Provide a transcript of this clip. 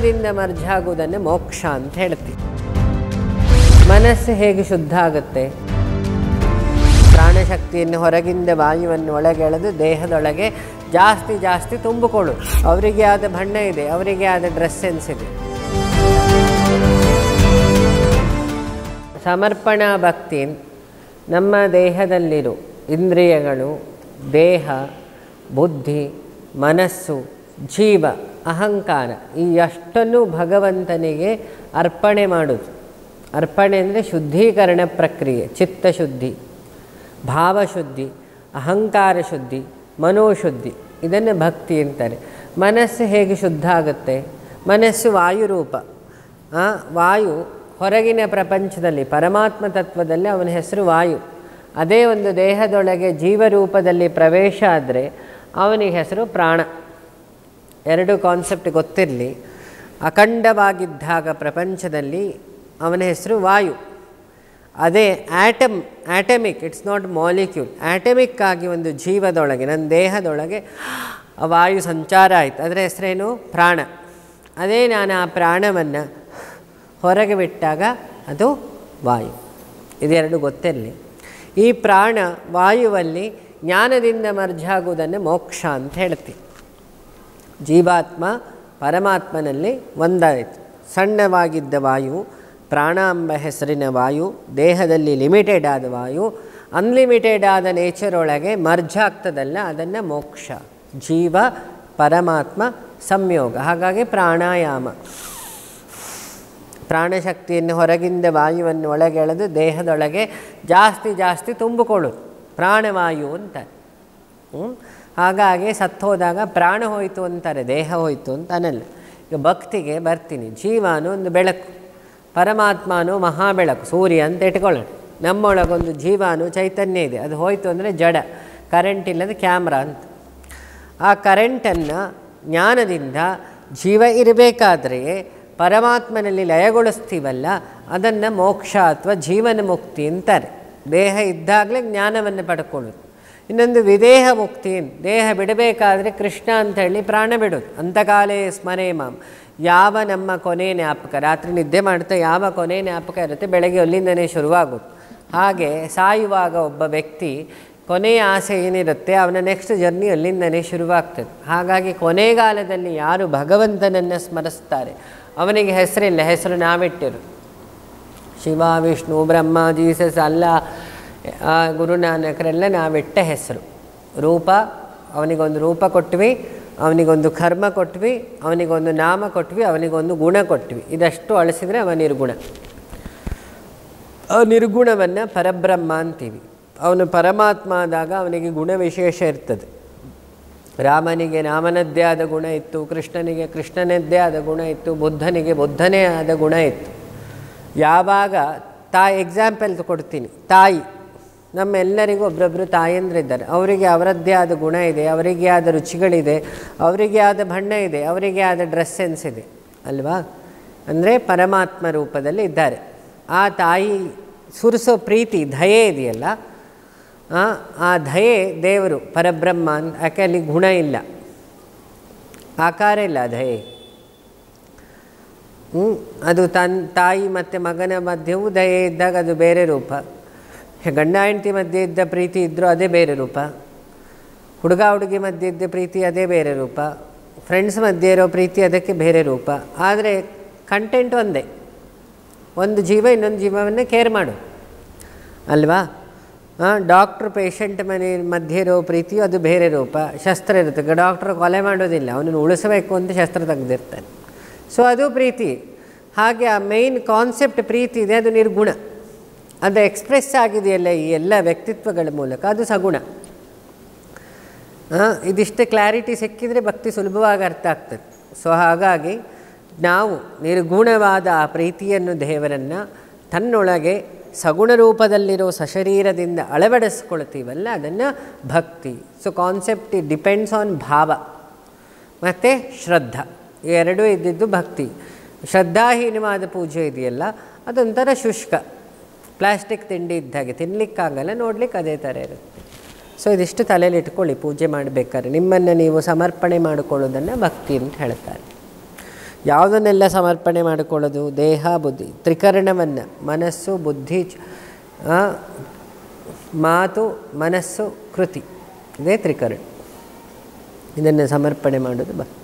ಜ್ಞಾನದಿಂದ ಮರ್ಜ್ ಆಗುವುದನ್ನು ಮೋಕ್ಷ ಅಂತ ಹೇಳ್ತೀವಿ ಮನಸ್ಸು ಹೇಗೆ ಶುದ್ಧ ಆಗುತ್ತೆ ಪ್ರಾಣಶಕ್ತಿಯನ್ನು ಹೊರಗಿಂದ ವಾಯುವನ್ನು ಒಳಗೆಳೆದು ದೇಹದೊಳಗೆ ಜಾಸ್ತಿ ಜಾಸ್ತಿ ತುಂಬಿಕೊಳ್ಳು ಅವರಿಗೆ ಆದ ಬಣ್ಣ ಇದೆ ಅವರಿಗೆ ಆದ ಡ್ರೆಸ್ ಸೆನ್ಸ್ ಇದೆ ಸಮರ್ಪಣಾ ಭಕ್ತಿ ನಮ್ಮ ದೇಹದಲ್ಲಿರೋ ಇಂದ್ರಿಯಗಳು ದೇಹ ಬುದ್ಧಿ ಮನಸ್ಸು ಜೀವ ಅಹಂಕಾರ ಈ ಅಷ್ಟನ್ನು ಭಗವಂತನಿಗೆ ಅರ್ಪಣೆ ಮಾಡೋದು ಅರ್ಪಣೆ ಅಂದರೆ ಶುದ್ಧೀಕರಣ ಪ್ರಕ್ರಿಯೆ ಚಿತ್ತಶುದ್ಧಿ ಭಾವಶುದ್ಧಿ ಅಹಂಕಾರ ಶುದ್ಧಿ ಮನೋಶುದ್ಧಿ ಇದನ್ನು ಭಕ್ತಿ ಅಂತಾರೆ ಮನಸ್ಸು ಹೇಗೆ ಶುದ್ಧ ಆಗುತ್ತೆ ಮನಸ್ಸು ವಾಯುರೂಪ ಆ, ವಾಯು ಹೊರಗಿನ ಪ್ರಪಂಚದಲ್ಲಿ ಪರಮಾತ್ಮ ತತ್ವದಲ್ಲಿ ಅವನ ಹೆಸರು ವಾಯು ಅದೇ ಒಂದು ದೇಹದೊಳಗೆ ಜೀವರೂಪದಲ್ಲಿ ಪ್ರವೇಶ ಆದರೆ ಅವನಿಗೆ ಹೆಸರು ಪ್ರಾಣ ಎರಡು ಕಾನ್ಸೆಪ್ಟ್ ಗೊತ್ತಿರಲಿ ಅಖಂಡವಾಗಿದ್ದಾಗ ಪ್ರಪಂಚದಲ್ಲಿ ಅವನ ಹೆಸರು ವಾಯು ಅದೇ atom atomic it's not molecule atomic ಆಗಿ ಒಂದು ಜೀವದೊಳಗೆ ನನ್ನ ದೇಹದೊಳಗೆ ಆ ವಾಯು ಸಂಚಾರ ಆಯಿತು ಅದರ ಹೆಸರೇನು ಪ್ರಾಣ ಅದೇ ನಾನು ಆ ಪ್ರಾಣವನ್ನು ಹೊರಗೆ ಬಿಟ್ಟಾಗ ಅದು ವಾಯು ಇದೆರಡು ಗೊತ್ತಿರಲಿ ಈ ಪ್ರಾಣ ವಾಯುವಲ್ಲಿ ಜ್ಞಾನದಿಂದ ಮರ್ಜ್ ಆಗುವುದನ್ನು ಮೋಕ್ಷ ಅಂತ ಹೇಳ್ತೀವಿ ಜೀವಾತ್ಮ ಪರಮಾತ್ಮನಲ್ಲಿ ಒಂದಾಯಿತು ಸಣ್ಣವಾಗಿದ್ದ ವಾಯು ಪ್ರಾಣ ಎಂಬ ಹೆಸರಿನ ವಾಯು ದೇಹದಲ್ಲಿ ಲಿಮಿಟೆಡ್ ಆದ ವಾಯು ಅನ್ಲಿಮಿಟೆಡ್ ಆದ ನೇಚರ್ ಒಳಗೆ ಮರ್ಜ್ ಆಗ್ತದಲ್ಲ ಅದನ್ನು ಮೋಕ್ಷ ಜೀವ ಪರಮಾತ್ಮ ಸಂಯೋಗ ಹಾಗಾಗಿ ಪ್ರಾಣಾಯಾಮ ಪ್ರಾಣಶಕ್ತಿಯನ್ನು ಹೊರಗಿಂದ ವಾಯುವನ್ನು ಒಳಗೆಳೆದು ದೇಹದೊಳಗೆ ಜಾಸ್ತಿ ಜಾಸ್ತಿ ತುಂಬಿಕೊಳ್ಳೋದು ಪ್ರಾಣವಾಯು ಅಂತ ಹ್ಮ್? ಹಾಗಾಗಿ ಸತ್ತೋದಾಗ ಪ್ರಾಣ ಹೋಯಿತು ಅಂತಾರೆ ದೇಹ ಹೋಯಿತು ಅಂತ ಅನ್ನಲ್ಲ ಈಗ ಭಕ್ತಿಗೆ ಬರ್ತೀನಿ ಜೀವಾನು ಒಂದು ಬೆಳಕು ಪರಮಾತ್ಮನು ಮಹಾ ಬೆಳಕು ಸೂರ್ಯ ಅಂತ ಇಟ್ಕೊಳ್ಳೋಣ ನಮ್ಮೊಳಗೊಂದು ಜೀವಾನು ಚೈತನ್ಯ ಇದೆ ಅದು ಹೋಯಿತು ಅಂದರೆ ಜಡ ಕರೆಂಟ್ ಇಲ್ಲದ ಕ್ಯಾಮ್ರಾ ಅಂತ ಆ ಕರೆಂಟನ್ನು ಜ್ಞಾನದಿಂದ ಜೀವ ಇರಬೇಕಾದ್ರೆ ಪರಮಾತ್ಮನಲ್ಲಿ ಲಯಗೊಳಿಸ್ತೀವಲ್ಲ ಅದನ್ನು ಮೋಕ್ಷ ಅಥವಾ ಜೀವನ ಮುಕ್ತಿ ಅಂತಾರೆ ದೇಹ ಇದ್ದಾಗಲೇ ಜ್ಞಾನವನ್ನು ಪಡ್ಕೊಳ್ಳೋದು ಇನ್ನೊಂದು ವಿದೇಹ ಮುಕ್ತಿ ದೇಹ ಬಿಡಬೇಕಾದ್ರೆ ಕೃಷ್ಣ ಅಂತ ಹೇಳಿ ಪ್ರಾಣ ಬಿಡೋದು ಅಂತಕಾಲೇ ಸ್ಮರೇ ಮಾಂ ಯಾವ ನಮ್ಮ ಕೊನೆ ಜ್ಞಾಪಕ ರಾತ್ರಿ ನಿದ್ದೆ ಮಾಡ್ತಾ ಯಾವ ಕೊನೆ ಜ್ಞಾಪಕ ಇರುತ್ತೆ ಬೆಳಗ್ಗೆ ಅಲ್ಲಿಂದನೇ ಶುರುವಾಗೋದು ಹಾಗೆ ಸಾಯುವಾಗ ಒಬ್ಬ ವ್ಯಕ್ತಿ ಕೊನೆಯ ಆಸೆ ಏನಿರುತ್ತೆ ಅವನ ನೆಕ್ಸ್ಟ್ ಜರ್ನಿ ಅಲ್ಲಿಂದನೇ ಶುರುವಾಗ್ತದೆ ಹಾಗಾಗಿ ಕೊನೆಗಾಲದಲ್ಲಿ ಯಾರು ಭಗವಂತನನ್ನು ಸ್ಮರಿಸ್ತಾರೆ ಅವನಿಗೆ ಹೆಸರಿಲ್ಲ ಹೆಸರು ನಾವಿಟ್ಟಿರು ಶಿವ ವಿಷ್ಣು ಬ್ರಹ್ಮ ಜೀಸಸ್ ಅಲ್ಲ ಆ, ಗುರುನಾನಕರೆಲ್ಲ ನಾವಿಟ್ಟ ಹೆಸರು ರೂಪ ಅವನಿಗೊಂದು ರೂಪ ಕೊಟ್ವಿ ಅವನಿಗೊಂದು ಕರ್ಮ ಕೊಟ್ವಿ ಅವನಿಗೊಂದು ನಾಮ ಕೊಟ್ವಿ ಅವನಿಗೊಂದು ಗುಣ ಕೊಟ್ವಿ ಇದಷ್ಟು ಅಳಿಸಿದರೆ ಅವ ನಿರ್ಗುಣ ಆ ನಿರ್ಗುಣವನ್ನು ಪರಬ್ರಹ್ಮ ಅಂತೀವಿ ಅವನು ಪರಮಾತ್ಮ ಆದಾಗ ಅವನಿಗೆ ಗುಣ ವಿಶೇಷ ಇರ್ತದೆ ರಾಮನಿಗೆ ರಾಮನದ್ದೇ ಆದ ಗುಣ ಇತ್ತು ಕೃಷ್ಣನಿಗೆ ಕೃಷ್ಣನದ್ದೇ ಆದ ಗುಣ ಇತ್ತು ಬುದ್ಧನಿಗೆ ಬುದ್ಧನೇ ಆದ ಗುಣ ಇತ್ತು ಯಾವಾಗ ತಾಯಿ ಎಕ್ಸಾಂಪಲ್ ಕೊಡ್ತೀನಿ ತಾಯಿ ನಮ್ಮೆಲ್ಲರಿಗೂ ಒಬ್ಬರೊಬ್ಬರು ತಾಯಂದ್ರಿದ್ದಾರೆ ಅವರಿಗೆ ಅವರದ್ದೇ ಆದ ಗುಣ ಇದೆ ಅವರಿಗೆ ಆದ ರುಚಿಗಳಿದೆ ಅವರಿಗೆ ಆದ ಬಣ್ಣ ಇದೆ ಅವರಿಗೆ ಆದ ಡ್ರೆಸ್ ಸೆನ್ಸ್ ಇದೆ ಅಲ್ವಾ ಅಂದರೆ ಪರಮಾತ್ಮ ರೂಪದಲ್ಲಿ ಇದ್ದಾರೆ ಆ ತಾಯಿ ಸುರಿಸೋ ಪ್ರೀತಿ ದಯೆ ಇದೆಯಲ್ಲ ಆ, ಆ ದಯೆ ದೇವರು ಪರಬ್ರಹ್ಮ ಅಂತ ಯಾಕೆ ಅಲ್ಲಿ ಗುಣ ಇಲ್ಲ ಆಕಾರ ಇಲ್ಲ ದಯೆ ಹ್ಞೂ ಅದು ತನ್ನ ತಾಯಿ ಮತ್ತು ಮಗನ ಮಧ್ಯೆಯೂ ದಯೆ ಇದ್ದಾಗ ಅದು ಬೇರೆ ರೂಪ ಗಂಡ ಹೆಂಡತಿ ಮಧ್ಯೆ ಇದ್ದ ಪ್ರೀತಿ ಇದ್ದರೂ ಅದೇ ಬೇರೆ ರೂಪ ಹುಡುಗ ಹುಡುಗಿ ಮಧ್ಯೆ ಇದ್ದ ಪ್ರೀತಿ ಅದೇ ಬೇರೆ ರೂಪ ಫ್ರೆಂಡ್ಸ್ ಮಧ್ಯೆ ಇರೋ ಪ್ರೀತಿ ಅದಕ್ಕೆ ಬೇರೆ ರೂಪ ಆದರೆ ಕಂಟೆಂಟ್ ಒಂದೇ ಒಂದು ಜೀವ ಇನ್ನೊಂದು ಜೀವವನ್ನು ಕೇರ್ ಮಾಡು ಅಲ್ವಾ ಡಾಕ್ಟ್ರು ಪೇಷಂಟ್ ಮನೆ ಮಧ್ಯೆ ಇರೋ ಪ್ರೀತಿಯು ಅದು ಬೇರೆ ರೂಪ ಶಸ್ತ್ರ ಇರುತ್ತೆ ಡಾಕ್ಟ್ರು ಕೊಲೆ ಮಾಡೋದಿಲ್ಲ ಅವನನ್ನು ಉಳಿಸಬೇಕು ಅಂತ ಶಸ್ತ್ರ ತೆಗೆದಿರ್ತಾನೆ ಸೊ ಅದು ಪ್ರೀತಿ ಹಾಗೆ ಆ ಮೇಯ್ನ್ ಕಾನ್ಸೆಪ್ಟ್ ಪ್ರೀತಿ ಇದೆ ಅದು ನಿರ್ಗುಣ ಅದು ಎಕ್ಸ್ಪ್ರೆಸ್ ಆಗಿದೆಯಲ್ಲ ಈ ಎಲ್ಲ ವ್ಯಕ್ತಿತ್ವಗಳ ಮೂಲಕ ಅದು ಸಗುಣ ಆ, ಇದಿಷ್ಟು ಕ್ಲಾರಿಟಿ ಸಿಕ್ಕಿದರೆ ಭಕ್ತಿ ಸುಲಭವಾಗಿ ಅರ್ಥ ಆಗ್ತದೆ ಸೊ ಹಾಗಾಗಿ ನಾವು ನಿರ್ಗುಣವಾದ ಆ ಪ್ರೀತಿಯನ್ನು ದೇವರನ್ನು ತನ್ನೊಳಗೆ ಸಗುಣ ರೂಪದಲ್ಲಿರೋ ಸಶರೀರದಿಂದ ಅಳವಡಿಸ್ಕೊಳ್ತೀವಲ್ಲ ಅದನ್ನು ಭಕ್ತಿ ಸೊ ಕಾನ್ಸೆಪ್ಟ್ ಡಿಪೆಂಡ್ಸ್ ಆನ್ ಭಾವ ಮತ್ತು ಶ್ರದ್ಧಾ ಈ ಎರಡೂ ಇದ್ದಿದ್ದು ಭಕ್ತಿ ಶ್ರದ್ಧಾಹೀನವಾದ ಪೂಜೆ ಇದೆಯಲ್ಲ ಅದೊಂಥರ ಶುಷ್ಕ ಪ್ಲಾಸ್ಟಿಕ್ ತಿಂಡಿ ಇದ್ದಾಗೆ ತಿನ್ನಲಿಕ್ಕಾಗಲ್ಲ ನೋಡ್ಲಿಕ್ಕೆ ಅದೇ ಥರ ಇರುತ್ತೆ ಸೊ ಇದಿಷ್ಟು ತಲೆಯಲ್ಲಿ ಇಟ್ಕೊಳ್ಳಿ ಪೂಜೆ ಮಾಡಬೇಕಾದ್ರೆ ನಿಮ್ಮನ್ನು ನೀವು ಸಮರ್ಪಣೆ ಮಾಡಿಕೊಳ್ಳೋದನ್ನು ಭಕ್ತಿ ಅಂತ ಹೇಳ್ತಾರೆ ಯಾವುದನ್ನೆಲ್ಲ ಸಮರ್ಪಣೆ ಮಾಡಿಕೊಳ್ಳೋದು ದೇಹ ಬುದ್ಧಿ ತ್ರಿಕರಣವನ್ನು ಮನಸ್ಸು ಬುದ್ಧಿ ಚ- ಆ, ಮಾತು ಮನಸ್ಸು ಕೃತಿ ಇದೇ ತ್ರಿಕರಣ ಇದನ್ನು ಸಮರ್ಪಣೆ ಮಾಡೋದು ಭಕ್ತಿ